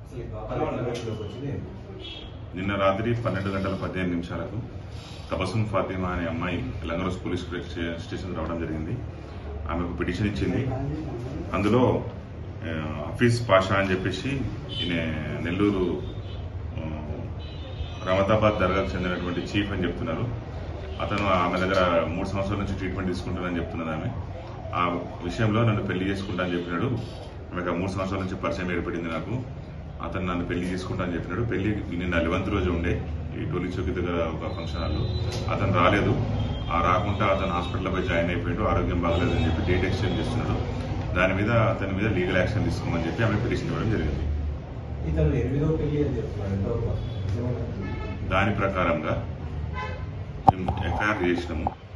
అసలు ఈ పాప లైఫ్లోకి వచ్చింది నిన్న రాత్రి పన్నెండు గంటల పదిహేను నిమిషాలకు తబసుం ఫాతిమా అనే అమ్మాయి లంగరోస్ పోలీస్ స్టే- స్టేషన్ రావడం జరిగింది ఆమెకు పిటిషన్ ఇచ్చింది అందులో ఆ, హఫీజ్ పాషా అని చెప్పేసి ఈయన నెల్లూరు ఆ, రమతాబాద్ దర్గాకు చెందినటువంటి చీఫ్ అని చెప్తున్నారు అతను ఆమె దగ్గర మూడు సంవత్సరాల నుంచి ట్రీట్మెంట్ తీసుకుంటానని చెప్తున్నది ఆమె ఆ విషయంలో నన్ను పెళ్లి చేసుకుంటా అని చెప్పినాడు ఆమెకు ఆ మూడు సంవత్సరాల నుంచి పరిచయం ఏర్పడింది నాకు అతను నన్ను పెళ్లి చేసుకుంటా అని చెప్పినాడు పెళ్లి నిన్న లెవెంత్ రోజు ఉండే ఈ టోలీ చౌకి దగ్గర ఒక ఫంక్షన్ హాల్లో అతను రాలేదు ఆ రాకుండా అతను హాస్పిటల్లో పోయి జాయిన్ అయిపోయాడు ఆరోగ్యం బాగలేదని చెప్పి డేట్ ఎక్స్చేంజ్ చేస్తున్నాడు దాని మీద అతని మీద లీగల్ యాక్షన్ తీసుకోమని చెప్పి ఆమె పిటిషన్ ఇవ్వడం జరిగింది ఇతను ఎనిమిదో పెళ్లి అని చెప్తున్నాడు ఎంతవరకు నిజమేనా? దాని ప్రకారంగా మేము ఎఫ్ఐఆర్ చేసినాము